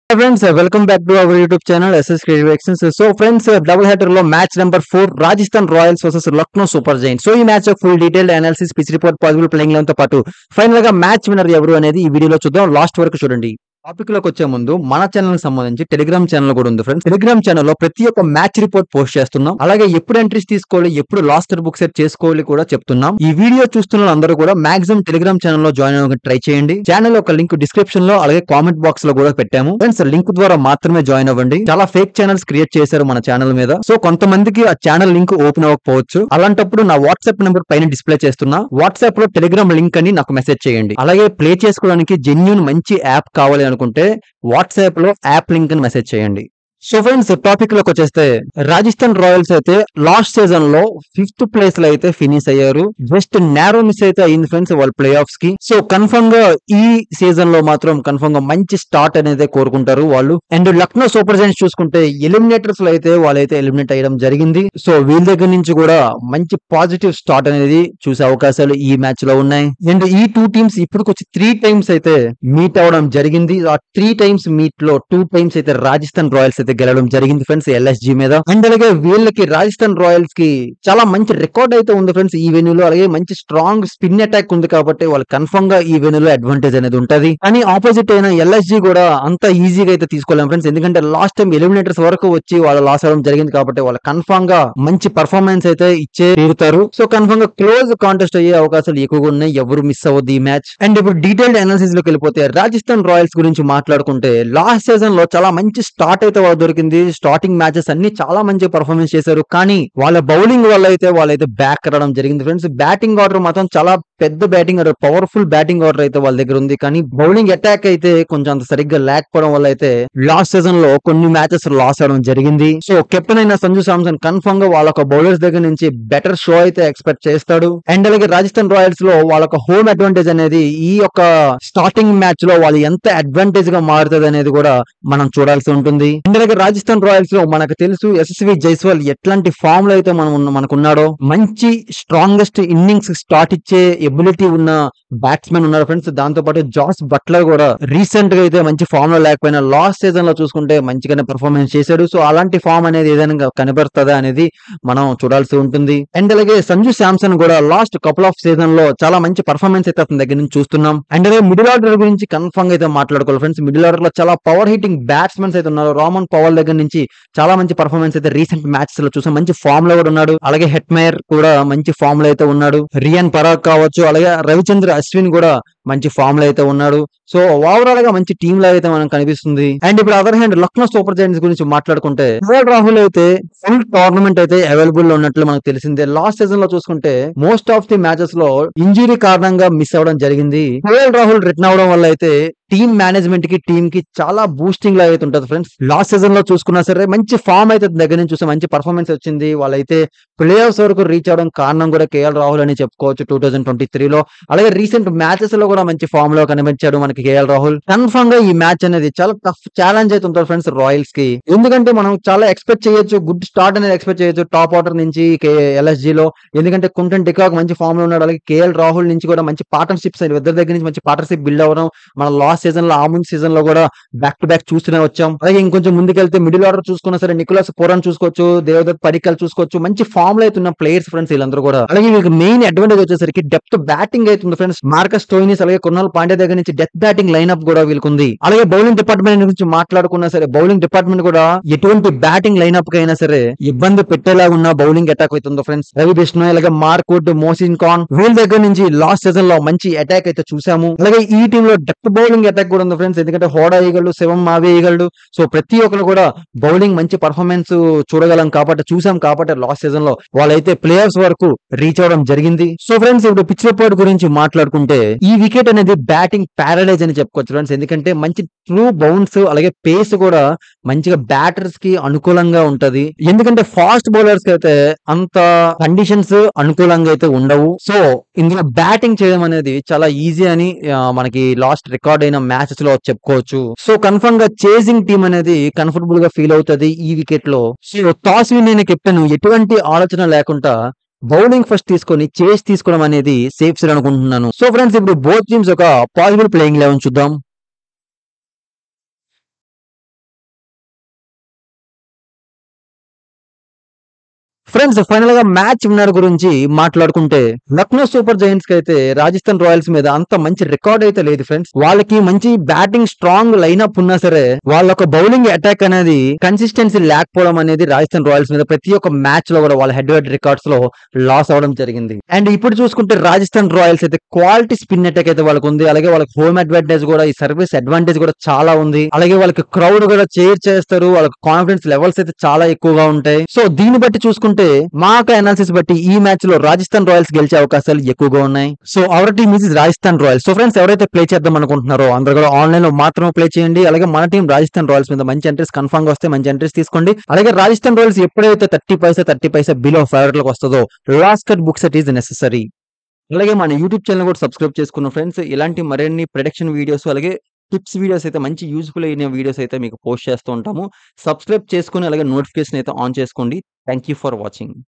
friends welcome back to our YouTube channel S S Creations so friends double header లో match number four Rajasthan Royals versus Lucknow Super Giant so ఈ match full detail analysis pitch report possible playing తో పాటు final గా match winner ఎవరు అనేది ఈ వీడియోలో చూద్దాం లాస్ట్ వరకు చూడండి టాపిక్ లోకి వచ్చే ముందు మన ఛానల్ కి సంబంధించి టెలిగ్రామ్ ఛానల్ కూడా ఉంది ఫ్రెండ్స్ టెలిగ్రామ్ ఛానల్ లో ప్రతి ఒక్క మ్యాచ్ రిపోర్ట్ పోస్ట్ చేస్తున్నాం అలాగే ఎప్పుడు ఎంట్రీస్ తీసుకోవాలి ఎప్పుడు లాస్ట్ బుక్ సెట్ చేసుకోవాలి కూడా చెప్తున్నాం ఈ వీడియో చూస్తున్న అందరూ కూడా మాక్సిమం టెలిగ్రామ్ ఛానల్ లో జాయిన్ అవ్వడానికి ట్రై చేయండి ఛానల్ యొక్క లింక్ డిస్క్రిప్షన్ లో అలాగే కామెంట్ బాక్స్ లో కూడా పెట్టాము ఫ్రెండ్స్ లింక్ ద్వారా మాత్రమే జాయిన్ అవ్వండి చాలా ఫేక్ ఛానల్స్ క్రియేట్ చేశారు మన ఛానల్ మీద సో కొంతమందికి ఆ ఛానల్ లింక్ ఓపెన్ అవ్వకపోవచ్చు అలాంటప్పుడు నా వాట్సాప్ నెంబర్ పైన డిస్ప్లే చేస్తున్నా వాట్సాప్ లో టెలిగ్రామ్ లింక్ అని నాకు మెసేజ్ చేయండి అలాగే ప్లే చేసుకోవడానికి జెన్యున్ మంచి యాప్ కావాలి అనుకుంటే వాట్సాప్ లో యాప్ లింక్ అని మెసేజ్ చేయండి సో ఫ్రెండ్స్ టాపిక్ లోకి వచ్చేస్తే రాజస్థాన్ రాయల్స్ అయితే లాస్ట్ సీజన్ లో ఫిఫ్త్ ప్లేస్ లో అయితే ఫినిష్ అయ్యారు జస్ట్ నేరో మిస్ అయితే అయింది ఫ్రెండ్స్ వాళ్ళ ప్లే ఆఫ్స్ కి సో కన్ఫర్మ్ గా ఈ సీజన్ లో మాత్రం కన్ఫర్మ్ గా మంచి స్టార్ట్ అనేది కోరుకుంటారు వాళ్ళు అండ్ లక్నో సూపర్ జైంట్స్ చూసుకుంటే ఎలిమినేటర్స్ లో అయితే వాళ్ళైతే ఎలిమినేట్ అయ్యడం జరిగింది సో వీళ్ళ దగ్గర నుంచి కూడా మంచి పాజిటివ్ స్టార్ట్ అనేది చూసే అవకాశాలు ఈ మ్యాచ్ లో ఉన్నాయి అండ్ ఈ టూ టీమ్స్ ఇప్పటికొచ్చి త్రీ టైమ్స్ అయితే మీట్ అవడం జరిగింది ఆ త్రీ టైమ్స్ మీట్ లో టూ టైమ్స్ అయితే రాజస్థాన్ రాయల్స్ అయితే గెలవడం జరిగింది ఫ్రెండ్స్ ఎల్ఎస్జి మీద అండ్ అలాగే వీళ్ళకి రాజస్థాన్ రాయల్స్ కి చాలా మంచి రికార్డ్ అయితే ఉంది ఫ్రెండ్స్ ఈ వెన్యూలో అలాగే మంచి స్ట్రాంగ్ స్పిన్ అటాక్ ఉంది కాబట్టి వాళ్ళు కన్ఫర్మ్ గా ఈ వెన్యూలో అడ్వాంటేజ్ అనేది ఉంటది కానీ ఆపోజిట్ అయిన ఎల్ఎస్జి కూడా అంత ఈజీగా అయితే తీసుకోలేం ఫ్రెండ్స్ ఎందుకంటే లాస్ట్ టైం ఎలిమినేటర్స్ వరకు వచ్చి వాళ్ళు లాస్ అవ్వడం జరిగింది కాబట్టి వాళ్ళు కన్ఫర్మ్ గా మంచి పర్ఫార్మెన్స్ అయితే ఇచ్చే తీరుతారు సో కన్ఫర్మ్ గా క్లోజ్ కాంటెస్ట్ అయ్యే అవకాశాలు ఎక్కువగా ఉన్నాయి ఎవరు మిస్ అవ్వద్దు ఈ మ్యాచ్ అండ్ ఇప్పుడు డీటెయిల్డ్ అనాలిసిస్ లోకి వెళ్ళిపోతే రాజస్థాన్ రాయల్స్ గురించి మాట్లాడుకుంటే లాస్ట్ సీజన్ లో చాలా మంచి స్టార్ట్ అయితే వాళ్ళకి దొరికింది స్టార్టింగ్ మ్యాచెస్ అన్ని చాలా మంచి పర్ఫార్మెన్స్ చేశారు కానీ వాళ్ళ బౌలింగ్ వల్ల అయితే వాళ్ళైతే బ్యాక్ రావడం జరిగింది ఫ్రెండ్స్ బ్యాటింగ్ ఆర్డర్ మాత్రం చాలా పెద్ద batting order powerful batting order అయితే వాళ్ళ దగ్గర ఉంది కానీ బౌలింగ్ అటాక్ అయితే కొంచెం అంత సరిగ్గా లేకపోవడం వల్ల అయితే లాస్ట్ సీజన్ లో కొన్ని మ్యాచెస్ లాస్ అవడం జరిగింది సో కెప్టెన్ అయిన సంజు సామ్సన్ కన్ఫర్మ్ గా వాళ్ళ బౌలర్స్ దగ్గర నుంచి బెటర్ షో అయితే ఎక్స్పెక్ట్ చేస్తాడు అండ్ అలాగే రాజస్థాన్ రాయల్స్ లో వాళ్ళ హోమ్ అడ్వాంటేజ్ అనేది ఈ యొక్క స్టార్టింగ్ మ్యాచ్ లో వాళ్ళు ఎంత అడ్వాంటేజ్ గా మారుతుంది అనేది కూడా మనం చూడాల్సి ఉంటుంది అండ్ అలాగే రాజస్థాన్ రాయల్స్ లో మనకు తెలుసు ఎస్ఎస్వి జైస్వాల్ ఎట్లాంటి ఫామ్ లో అయితే మనం ఉన్న- మనకున్నాడో మంచి స్ట్రాంగెస్ట్ ఇన్నింగ్స్ స్టార్ట్ ఇచ్చే ఎబిలిటీ ఉన్న బ్యాట్స్మెన్ ఉన్నారు ఫ్రెండ్స్ దాంతో పాటు జాస్ బట్లర్ కూడా రీసెంట్ గా అయితే మంచి ఫామ్ లో లేకపోయినా లాస్ట్ సీజన్ లో చూసుకుంటే మంచిగానే పర్ఫార్మెన్స్ చేశాడు సో అలాంటి ఫామ్ అనేది ఏదైనా కనబడుతుందా అనేది మనం చూడాల్సి ఉంటుంది అండ్ అలాగే సంజు శాంసన్ కూడా లాస్ట్ కపుల్ ఆఫ్ సీజన్ లో చాలా మంచి పర్ఫార్మెన్స్ అయితే అతని దగ్గర నుంచి చూస్తున్నాం అండ్ అలాగే మిడిల్ ఆర్డర్ గురించి కన్ఫర్మ్ గా అయితే మాట్లాడుకోవాలి ఫ్రెండ్స్ మిడిల్ ఆర్డర్ లో చాలా పవర్ హిట్టింగ్ బ్యాట్స్మెన్స్ అయితే ఉన్నారు రామన్ పవర్ దగ్గర నుంచి చాలా మంచి పర్ఫార్మెన్స్ అయితే రీసెంట్ మ్యాచెస్ లో చూసాం మంచి ఫామ్ లో కూడా ఉన్నాడు అలాగే హెట్మేయర్ కూడా మంచి ఫామ్ లో అయితే ఉన్నాడు రియన్ పరాగ్ కావచ్చు అలాగే రవిచంద్ర అశ్విన్ కూడా మంచి ఫామ్ లో అయితే ఉన్నాడు సో ఓవరాల్ గా మంచి టీమ్ లాగా అయితే మనం కనిపిస్తుంది అండ్ ఇప్పుడు other hand Lucknow Super Giants గురించి మాట్లాడుకుంటే కేఎల్ రాహుల్ అయితే ఫుల్ టోర్నమెంట్ అయితే అవైలబుల్ లో ఉన్నట్లు మనకు తెలిసిందే లాస్ట్ సీజన్ లో చూసుకుంటే మోస్ట్ ఆఫ్ ది మ్యాచెస్ లో ఇంజురీ కారణంగా మిస్ అవ్వడం జరిగింది కేఎల్ రాహుల్ రిటర్న్ అవడం వల్ల అయితే టీమ్ మేనేజ్మెంట్ కి టీమ్ కి చాలా బూస్టింగ్ లాగా అయితే ఉంటుంది ఫ్రెండ్స్ లాస్ట్ సీజన్ లో చూసుకున్నా సరే మంచి ఫామ్ అయితే దగ్గర నుంచి చూస్తే మంచి పర్ఫార్మెన్స్ వచ్చింది వాళ్ళైతే ప్లే ఆఫ్స్ వరకు రీచ్ అవడం కారణం కూడా కేఎల్ రాహుల్ అని చెప్పుకోవచ్చు టూ థౌసండ్ ట్వంటీ త్రీలో అలాగే రీసెంట్ మ్యాచెస్ లో కూడా మంచి ఫామ్ లో కనిపించాడు మనకి కేఎల్ రాహుల్ కన్ఫర్మ్ గా ఈ మ్యాచ్ అనేది చాలా టఫ్ ఛాలెంజ్ అయితే ఉంటుంది ఫ్రెండ్స్ రాయల్స్ కి ఎందుకంటే మనం చాలా ఎక్స్పెక్ట్ చేయొచ్చు గుడ్ స్టార్ట్ అనేది ఎక్స్పెక్ట్ చేయొచ్చు టాప్ ఆర్డర్ నుంచి ఎల్ఎస్జి లో ఎందుకంటే కుంటన్ టికాక్ మంచి ఫామ్ లో ఉన్నాడు అలాగే కేఎల్ రాహుల్ నుంచి కూడా మంచి పార్ట్నర్షిప్స్ ఇద్దరి దగ్గర నుంచి మంచి పార్ట్నర్షిప్ బిల్డ్ అవ్వడం మన లాస్ట్ సీజన్ లో ఆ ముందు సీజన్ లో కూడా బ్యాక్ టు బ్యాక్ చూస్తూనే వచ్చాం అలాగే ఇంకొంచెం ముందుకెళ్తే మిడిల్ ఆర్డర్ చూసుకున్నా సరే నికులాస్ పోరాన్ చూసుకోవచ్చు దేవదత్ పడికల్ చూసుకోవచ్చు మంచి ఫామ్ లో అవుతున్న ప్లేయర్స్ ఫ్రెండ్స్ వీళ్ళందరూ కూడా అలాగే వీళ్ళకి మెయిన్ అడ్వాంటేజ్ వచ్చేసరికి డెప్త్ బ్యాటింగ్ అవుతుంది ఫ్రెండ్స్ మార్కస్ టోయినిస్ అలాగే కొన్నాళ్ళు పాండే దగ్గర నుంచి డెత్ బ్యాటింగ్ లైన్అప్ కూడా వీళ్ళకి ఉంది అలాగే బౌలింగ్ డిపార్ట్మెంట్ గురించి మాట్లాడుకున్నా సరే బౌలింగ్ డిపార్ట్మెంట్ కూడా ఎటువంటి బ్యాటింగ్ లైన్అప్ కి అయినా సరే ఇబ్బంది పెట్టేలాగా ఉన్న బౌలింగ్ అటాక్ అవుతుందో ఫ్రెండ్స్ రవి బిష్ణోయ్ అలాగే మార్కుడ్ మోసిన్ ఖాన్ వీళ్ళ దగ్గర నుంచి లాస్ట్ సీజన్ లో మంచి అటాక్ అయితే చూసాము అలాగే ఈ టీమ్ లో డెప్త్ బౌలింగ్ అటాక్ కూడా ఉంది ఫ్రెండ్స్ ఎందుకంటే హోడా ఈగళ్ళు శివం మావే ఈగళ్ళు సో ప్రతి ఒక్కరు కూడా బౌలింగ్ మంచి పర్ఫార్మెన్స్ చూడగలం కాబట్టి చూసాం కాబట్టి లాస్ట్ సీజన్ లో వాళ్ళైతే ప్లేయర్స్ వరకు రీచ్ అవడం జరిగింది సో ఫ్రెండ్స్ ఇప్పుడు పిచ్ రిపోర్ట్ గురించి మాట్లాడుకుంటే ఈ వికెట్ అనేది బ్యాటింగ్ ప్యారడైజ్ అని చెప్పుకోవచ్చు ఫ్రెండ్స్ ఎందుకంటే మంచి ట్రూ బౌన్స్ అలాగే పేస్ కూడా మంచిగా బ్యాటర్స్ కి అనుకూలంగా ఉంటది ఎందుకంటే ఫాస్ట్ బౌలర్స్ కి అయితే అంత కండిషన్స్ అనుకూలంగా అయితే ఉండవు సో ఇందులో బ్యాటింగ్ చేయడం అనేది చాలా ఈజీ అని ఆ, మనకి లాస్ట్ రికార్డ్ అయిన మ్యాచెస్ లో చెప్పుకోవచ్చు సో కన్ఫర్మ్ గా చేసింగ్ టీం అనేది కంఫర్టబుల్ గా ఫీల్ అవుతది ఈ వికెట్ లో సో టాస్ విన్ అయిన కెప్టెన్ ఎటువంటి ఆలోచన లేకుండా బౌలింగ్ ఫస్ట్ తీసుకొని చేసి తీసుకోవడం అనేది సేఫ్ సైడ్ అనుకుంటున్నాను సో ఫ్రెండ్స్ ఇప్పుడు బోత్ టీమ్స్ ఒక పాసిబుల్ ప్లేయింగ్ లెవెన్ చూద్దాం ఫ్రెండ్స్ ఫైనల్ గా మ్యాచ్ విన్నర్ గురించి మాట్లాడుకుంటే లక్నో సూపర్ జైంట్స్ కి అయితే రాజస్థాన్ రాయల్స్ మీద అంత మంచి రికార్డ్ అయితే లేదు ఫ్రెండ్స్ వాళ్ళకి మంచి బ్యాటింగ్ స్ట్రాంగ్ లైనప్ ఉన్నా సరే వాళ్ళ ఒక బౌలింగ్ అటాక్ అనేది కన్సిస్టెన్సీ లేకపోవడం అనేది రాజస్థాన్ రాయల్స్ మీద ప్రతి ఒక్క మ్యాచ్ లో కూడా వాళ్ళ హెడ్ హెడ్ రికార్డ్స్ లో లాస్ అవడం జరిగింది అండ్ ఇప్పుడు చూసుకుంటే రాజస్థాన్ రాయల్స్ అయితే క్వాలిటీ స్పిన్ అటాక్ అయితే వాళ్ళకి ఉంది అలాగే వాళ్ళకి హోమ్ అడ్వాంటేజ్ కూడా ఈ సర్వీస్ అడ్వాంటేజ్ కూడా చాలా ఉంది అలాగే వాళ్ళకి క్రౌడ్ కూడా చేర్ చేస్తారు వాళ్ళకి కాన్ఫిడెన్స్ లెవెల్స్ అయితే చాలా ఎక్కువగా ఉంటాయి సో దీన్ని బట్టి చూసుకుంటే మా అనాలిసిస్ బట్టి ఈ మ్యాచ్ లో రాజస్థాన్ రాయల్స్ గెలిచే అవకాశాలు ఎక్కువగా ఉన్నాయి so our team is Rajasthan Royals so friends ఎవరైతే ప్లే చేద్దాం అనుకుంటున్నారో అందరూ కూడా ఆన్లైన్ లో మాత్రమే ప్లే చేయండి అలాగే మన టీం రాజస్థాన్ రాయల్స్ మీద మంచి ఎంట్రీస్ కన్ఫర్మ్ గా వస్తే మంచి ఎంట్రీస్ తీసుకోండి అలాగే రాజస్థాన్ రాయల్స్ ఎప్పుడైతే thirty paisa thirty paisa below favourite లకు వస్తుందో last cut books it is necessary అలాగే మన యూట్యూబ్ ఛానల్ కూడా సబ్స్క్రైబ్ చేసుకున్న ఫ్రెండ్స్ ఇలాంటి మరిన్ని ప్రొడక్షన్ వీడియోస్ అలాగే టిప్స్ వీడియోస్ అయితే మంచి యూస్ఫుల్ అయిన వీడియోస్ అయితే మీకు పోస్ట్ చేస్తూ ఉంటాము సబ్స్క్రైబ్ చేసుకుని అలాగే నోటిఫికేషన్ అయితే ఆన్ చేసుకోండి థ్యాంక్ యూ ఫర్ వాచింగ్